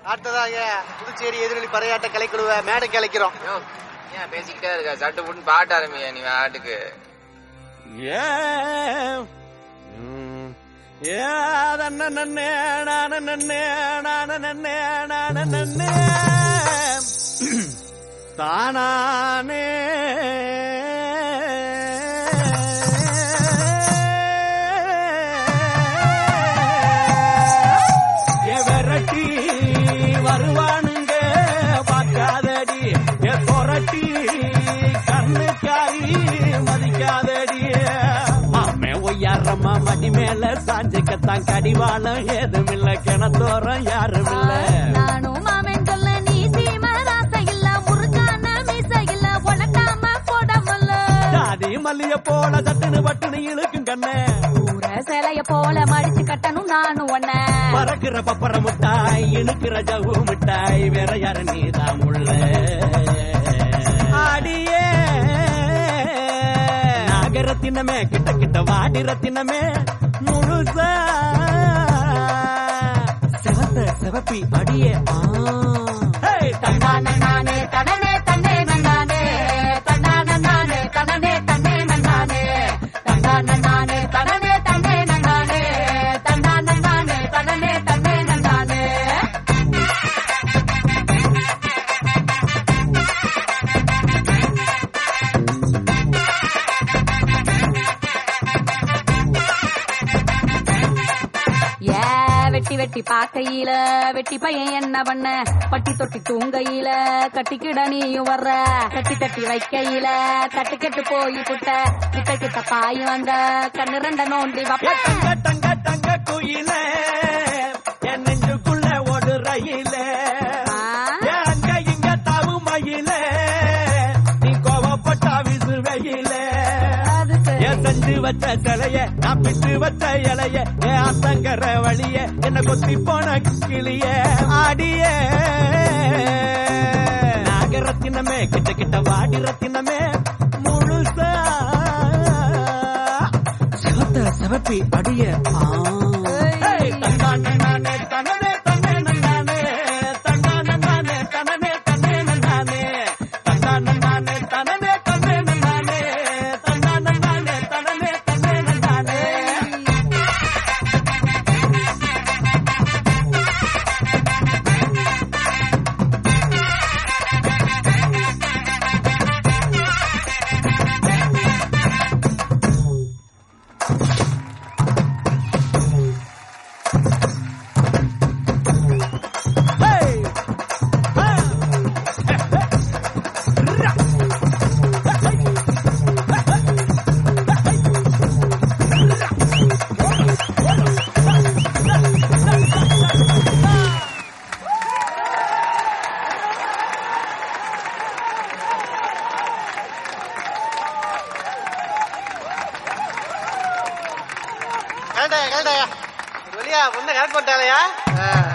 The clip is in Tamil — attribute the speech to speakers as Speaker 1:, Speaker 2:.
Speaker 1: அடுத்ததாக புதுச்சேரி எதிரொலி பறையாட்ட கலைக்குழுவை மேடைக்கு அழைக்கிறோம்
Speaker 2: யோ ஏன் பேசிக்கிட்டே இருக்க சட்டு புட்டு பாட்டு ஆரம்பியா நீ ஆட்டுக்கு
Speaker 1: தானானே
Speaker 3: விரட்டி வருவானுங்க பார்க்காதடி எ புரட்டி கண்ணுக்காரி மதிக்காதடி மாமே ஒய்யாரம்மா மடி மேல சாஞ்சுக்கத்தான் கடிவாளம் ஏதுமில்ல கிணத்தோரம் யாரும் இல்ல
Speaker 4: நானும் மாமன் சொல்ல நீ சீமராச இல்ல முருகான மீச இல்ல உனக்காம போடமல்ல
Speaker 3: ஜாதி மல்லிய போல தட்டுன்னு பட்டுன்னு இழுக்கும் கண்ணே
Speaker 4: ஊர சேலைய போல மடிச்சு கட்டணும் நானும் ஒன்ன
Speaker 3: பறக்கிற பப்பர முட்டாய் இழுக்கிற ஜவு மிட்டாய் வேற யாரு நீதான் உள்ள ஆடியே நாகரத்தினமே கிட்ட கிட்ட வாடி ரத்தினமே முழுசா செவத்த செவப்பி அடியே ஆ. ஹேய், தன்னானே
Speaker 4: நானே தனனே தன்னே நன்னானே தன்னான நானே தனனே தன்னே நன்னானே தன்னான நானே தனனே தன்னே நன்னானே தன்னான நானே தனனே தன்னே நன்னானே ஏ வெட்டி வெட்டி பாக்கையில வெட்டி பையன் என்ன பண்ண பட்டி தொட்டி தூங்கையில கட்டிக்கிட நீயும் வர்ற கட்டி கட்டி வைக்கையில கட்டு கெட்டு போய் புட்ட கிட்ட கிட்ட பாய் வந்த கண்ணு ரெண்ட நோண்டி
Speaker 3: ஏ
Speaker 4: வப்ப
Speaker 3: தங்க தங்க தங்க குயில என் நெஞ்சுக்குள்ள ஒரு ரயில
Speaker 4: ஆ?
Speaker 3: அங்க இங்க தாவு மயில நீ கோவப்பட்டா விசு வெயில
Speaker 4: அது சரி.
Speaker 3: என் செஞ்சு வச்ச சிலைய நான் பிட்டு வச்ச இலைய என் அத்தங்கர வழிய என்ன கொத்தி போன கிளிய ஆடிய நாகரத்தினமே கிட்ட கிட்ட வாடி ரத்தினமே முழுசா சிவத்த சிவப்பி அடிய ஆ. ஏய், தன்னானே நானே, தனனே தன்னே நன்னானே. தன்னானே நானே, தனனே தன்னே நன்னானே. தன்னானே நானே, தனனே தன்னே நன்னானே. தன்னானே நானே, தனனே தன்னே நன்னானே. Hey!
Speaker 1: கரெக்டாயா கரெக்டாயா ஒரு வழியா முன்ன கரெக்ட் பண்ணிட்டாலையா